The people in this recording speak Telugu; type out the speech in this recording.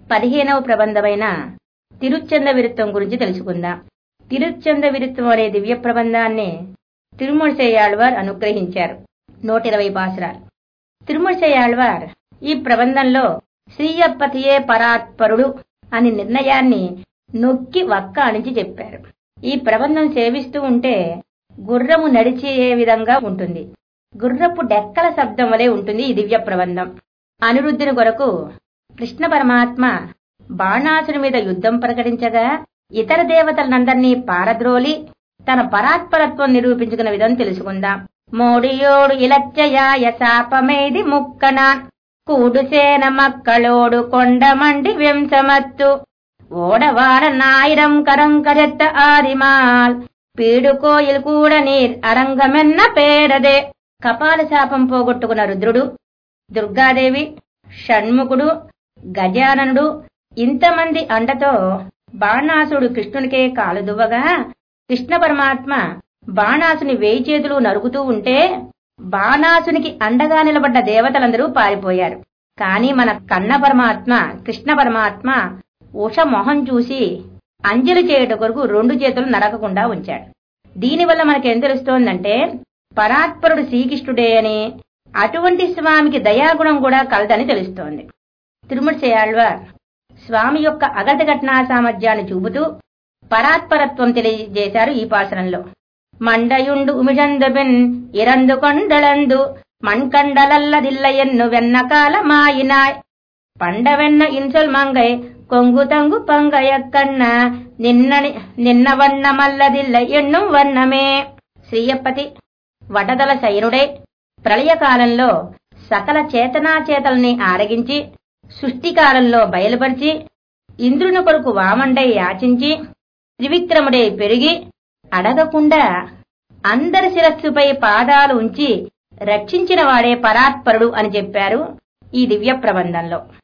పదిహేనవ ప్రబంధమైన తిరుచ్చంద విరుత్తం గురించి తెలుసుకుందాం తిరుచ్చంద విరుత్తం అనే దివ్య ప్రబంధాన్ని తిరుమలసేయాళ్వార్ అనుగ్రహించారు నూట ఇరవై పాసురాలు తిరుమలసేయాళ్వార్ ఈ ప్రబంధంలో శ్రీయప్పతియే పరాత్పరుడు అని నిర్ణయాన్ని నొక్కి వక్క అణిచి చెప్పారు ఈ ప్రబంధం సేవిస్తూ ఉంటే గుర్రము నడిచే విధంగా ఉంటుంది గుర్రపు డెక్కల శబ్దం వలె ఉంటుంది ఈ దివ్య ప్రబంధం అనిరుద్ధుని కొరకు కృష్ణ పరమాత్మ బాణాసుని మీద యుద్ధం ప్రకటించగా ఇతర దేవతలందరినీ పారద్రోలి తన పరాత్పరత్వం నిరూపించుకున్న విధం తెలుసుకుందాం మోడియోడు ఇలచ్చయాయ శాపమేది ముక్కనాన్ కూడుసేన మక్కళోడు కొండమండి వెంసమత్తు ఓడవాడ నాయిరం కరంకరెత్త ఆదిమాల్ పీడుకోయిల్ కూడా నీర్ అరంగమెన్న పేడదే కపాల శాపం పోగొట్టుకున్న రుద్రుడు దుర్గాదేవి షణ్ముఖుడు గజాననుడు ఇంతమంది అండతో బాణాసుడు కృష్ణునికే కాలు దువ్వగా కృష్ణ పరమాత్మ బాణాసుని వేయి చేతులు నరుగుతూ ఉంటే బాణాసునికి అండగా నిలబడ్డ దేవతలందరూ పారిపోయారు కాని మన కన్న పరమాత్మ కృష్ణ పరమాత్మ ఉష మొహం చూసి అంజలి చేయట కొరకు రెండు చేతులు నరకకుండా ఉంచాడు దీనివల్ల మనకేం తెలుస్తోందంటే పరాత్పరుడు శ్రీకృష్ణుడే అని అటువంటి స్వామికి దయాగుణం కూడా కలదని తెలుస్తోంది తిరుమల చేయాళ్వార్ స్వామి యొక్క అగత ఘటనా సామర్థ్యాన్ని చూపుతూ పరాత్పరత్వం తెలియజేశారు ఈ పాసనంలో మండయుండు ఉమిజందుబెన్ ఇరందు కొండలందు మణ్కండలల్లదిల్ల ఎన్ను వెన్నకాల మాయినాయ్ పండవెన్న ఇన్సొల్ మంగై కొంగు తంగు పంగయక్కన్న నిన్నని నిన్న వన్న మల్లదిల్ల ఎన్ను వన్నమే శ్రీయప్పతి వటదల శయనుడే ప్రళయకాలంలో సకల చేతనాచేతల్ని ఆరగించి సృష్టికాలంలో బయలుపరిచి ఇంద్రుని కొరకు వామండై యాచించి త్రివిక్రముడై పెరిగి అడగకుండా అందరి శిరస్సుపై పాదాలు ఉంచి రక్షించిన వాడే పరాత్పరుడు అని చెప్పారు ఈ దివ్య ప్రబంధంలో